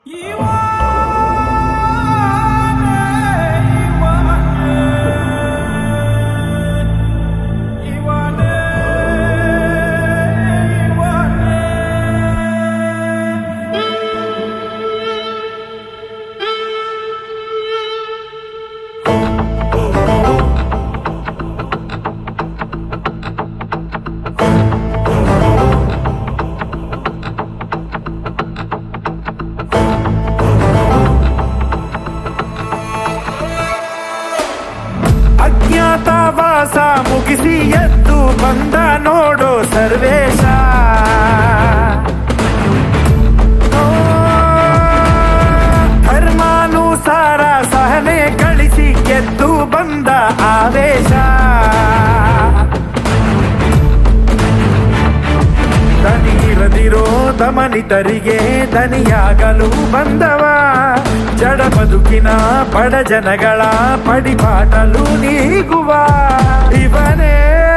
ಅಜ್ಞಾತವಾಸ ಮುಗಿಸಿ ಎದ್ದು ಬಂದ ನೋಡು ಸರ್ವೇಶ ಓ, ಧರ್ಮಾನುಸಾರ ಸಹನೆ ಗಳಿಸಿ ಗೆದ್ದು ಬಂದ ಆವೇಶ ದನಿರದಿರೋ ದಮನಿತರಿಗೆ ದನಿಯಾಗಲು ಬಂದವ ಜಡ ಬದುಕಿನ ಬಡ ಜನಗಳ ಪಡಿಪಾಟಲು ನೀಗುವ ಇವನೇ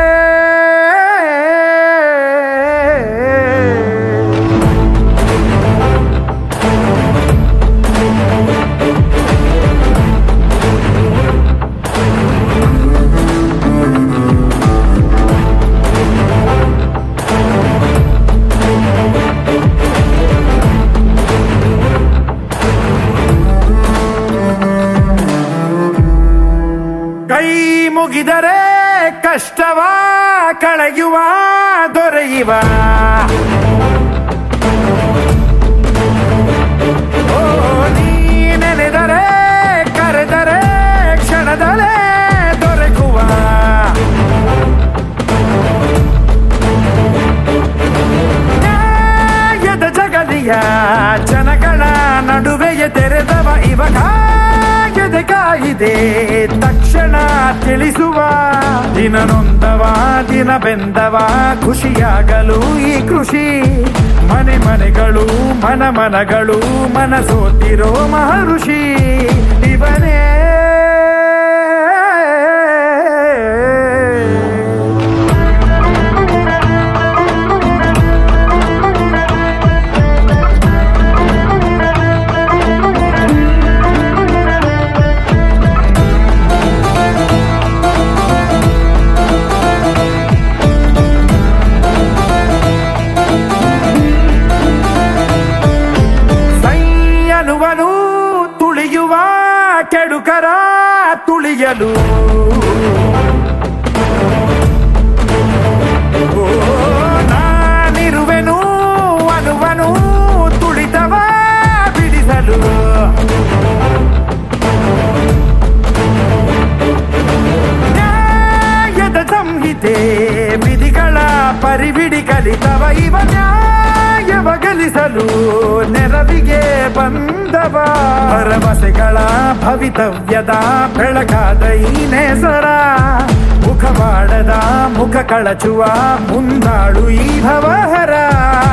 ಕೈ ಮುಗಿದರೆ ಕಷ್ಟವ ಕಳೆಯುವ ದೊರೆಯುವ ಓ, ನೀ ನೆನೆದರೆ ಕರೆದರೆ ಕ್ಷಣದಲ್ಲೇ ದೊರಕುವ ನ್ಯಾಯದ ಜಗಲಿಯ ಜನಗಳ ನಡುವೆಯ ತೆರೆದವ ಇವ ಕಾಯದ ಕಾಯಿದೆ ತಕ್ಷಣ ತಿಳಿಸುವ ದಿನ ನೊಂದವ ದಿನ ಬೆಂದವ ಖುಷಿಯಾಗಲು ಈ ಕೃಷಿ ಮನೆ ಮನೆಗಳು ಮನ ಮನಗಳು ಮನಸೋತಿರೋ ಮಹರ್ಷಿ ಇವನೇ ಸೈಯನುವನು ತುಳಿಯುವ ಕೆಡುಕರ ತುಳಿಯಲು ಓ, ನಾನಿರುವೆನು ಅನುವನು ತುಳಿತವ ಬಿಡಿಸಲು ನ್ಯಾಯದ ಸಂಹಿತೆ ವಿಧಿಗಳ ಪರಿಬಿಡಿ ಕಲಿತವ ಇವ ನ್ಯಾಯವ ಗಳಿಸಲು ನೆರವಿಗೆ ಬಂದವ ಭರವಸೆಗಳ ಭವಿತವ್ಯದ ಬೆಳಕಾದ ಈ ನೇಸರ ಮುಖವಾಡದ ಮುಖ ಕಳಚುವ ಮುಂದಾಳು ಈ ಭವಹರ